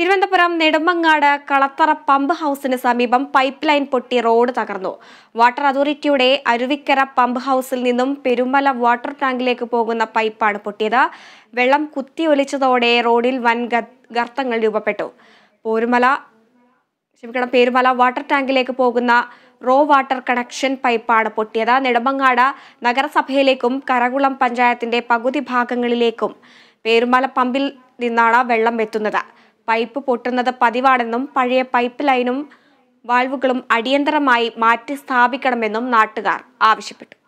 Thiruvananthapuram Nedumangad Kalathara pump ഹൗസിന് സമീപം pipe line പൊട്ടി റോഡ് തകർന്നു വാട്ടർ അതോറിറ്റിയുടെ അരുവിക്കര പമ്പ് ഹൗസിൽ നിന്നും പെരുമല വാട്ടർ ടാങ്കിലേക്ക് പോകുന്ന പൈപ്പാണ് പൊട്ടിയത് വെള്ളം കുത്തിയൊലിച്ചതോടെ റോഡിൽ വൻ ഗ- ഗർത്തങ്ങൾ രൂപപ്പെട്ടു പോരുമല ക്ഷമിക്കണം പേരുമല വാട്ടർ ടാങ്കിലേക്ക് പോകുന്ന റോ വാട്ടർ കണക്ഷൻ പൈപ്പാണ് പൊട്ടിയത് നെടുമങ്ങാട് നഗരസഭയിലേക്കും കരകുളം പഞ്ചായത്തിന്റെ പകുതി ഭാഗങ്ങളിലേക്കും പേരുമല പമ്പിൽ നിന്നാണ് വെള്ളം എത്തുന്നത് പൈപ്പ് പൊട്ടുന്നത് പതിവാണെന്നും പഴയ പൈപ്പ് ലൈനും വാൽവുകളും അടിയന്തരമായി മാറ്റി സ്ഥാപിക്കണമെന്നും നാട്ടുകാർ ആവശ്യപ്പെട്ടു